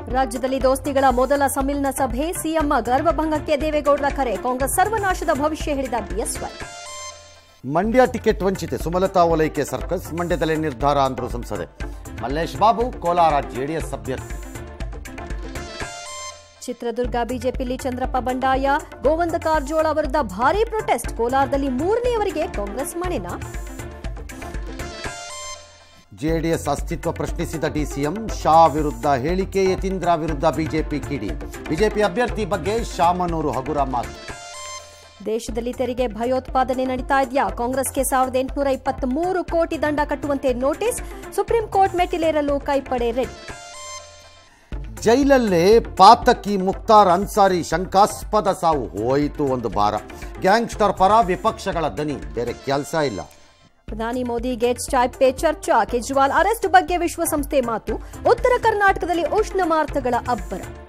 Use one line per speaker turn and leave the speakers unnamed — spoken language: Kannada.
ರಾಜ್ಯದಲ್ಲಿ ದೋಸ್ತಿಗಳ ಮೊದಲ ಸಮ್ಮಿಲನ ಸಭೆ ಸಿಎಂ ಗರ್ವಭಂಗಕ್ಕೆ ದೇವೇಗೌಡರ ಕರೆ ಕಾಂಗ್ರೆಸ್ ಸರ್ವನಾಶದ ಭವಿಷ್ಯ ಹೇಳಿದ ಬಿಎಸ್ವೈ
ಮಂಡ್ಯ ಟಿಕೆಟ್ ವಂಚಿತೆ ಸುಮಲತಾ ಓಲೈಕೆ ಸರ್ಕಸ್ ಮಂಡ್ಯದಲ್ಲೇ ನಿರ್ಧಾರ ಅಂದ್ರು ಸಂಸದೆ ಮಲ್ಲೇಶ್ ಬಾಬು ಕೋಲಾರ ಜೆಡಿಎಸ್ ಅಭ್ಯರ್ಥಿ
ಚಿತ್ರದುರ್ಗ ಬಿಜೆಪಿಲಿ ಚಂದ್ರಪ್ಪ ಬಂಡಾಯ ಗೋವಂದ ಕಾರಜೋಳ ವಿರುದ್ಧ ಭಾರೀ ಪ್ರೊಟೆಸ್ಟ್ ಕೋಲಾರದಲ್ಲಿ ಮೂರನೆಯವರಿಗೆ ಕಾಂಗ್ರೆಸ್ ಮಣಿನ
ಜೆಡಿಎಸ್ ಅಸ್ತಿತ್ವ ಪ್ರಶ್ನಿಸಿದ ಡಿಸಿಎಂ ಶಾ ವಿರುದ್ಧ ಹೇಳಿಕೆ ಯತೀಂದ್ರ ವಿರುದ್ಧ ಬಿಜೆಪಿ ಕಿಡಿ ಬಿಜೆಪಿ ಅಭ್ಯರ್ಥಿ ಬಗ್ಗೆ ಶಾಮನೂರು ಹಗುರ ಮಾತು
ದೇಶದಲ್ಲಿ ತೆರಿಗೆ ಭಯೋತ್ಪಾದನೆ ನಡೀತಾ ಇದೆಯಾ ಕಾಂಗ್ರೆಸ್ಗೆ ಸಾವಿರದ ಎಂಟುನೂರ ಇಪ್ಪತ್ಮೂರು ಕೋಟಿ ದಂಡ ಕಟ್ಟುವಂತೆ ನೋಟಿಸ್ ಸುಪ್ರೀಂ ಕೋರ್ಟ್ ಮೆಟ್ಟಿಲೇರಲು ಕೈಪಡೆ ರೆಡಿ
ಜೈಲಲ್ಲೇ ಪಾತಕಿ ಮುಕ್ತಾರ್ ಅನ್ಸಾರಿ ಶಂಕಾಸ್ಪದ ಸಾವು ಹೋಯಿತು ಒಂದು ಭಾರ ಗ್ಯಾಂಗ್ಸ್ಟರ್ ಪರ ವಿಪಕ್ಷಗಳ ದನಿ ಬೇರೆ ಕೆಲಸ ಇಲ್ಲ
ಪ್ರಧಾನಿ ಮೋದಿ ಗೇಟ್ಸ್ ಟೈಪ್ ಪೇ ಚರ್ಚಾ ಕೇಜ್ರಿವಾಲ್ ಅರೆಸ್ಟ್ ಬಗ್ಗೆ ವಿಶ್ವಸಂಸ್ಥೆ ಮಾತು ಉತ್ತರ ಕರ್ನಾಟಕದಲ್ಲಿ ಉಷ್ಣ ಮಾರುತಗಳ ಅಬ್ಬರ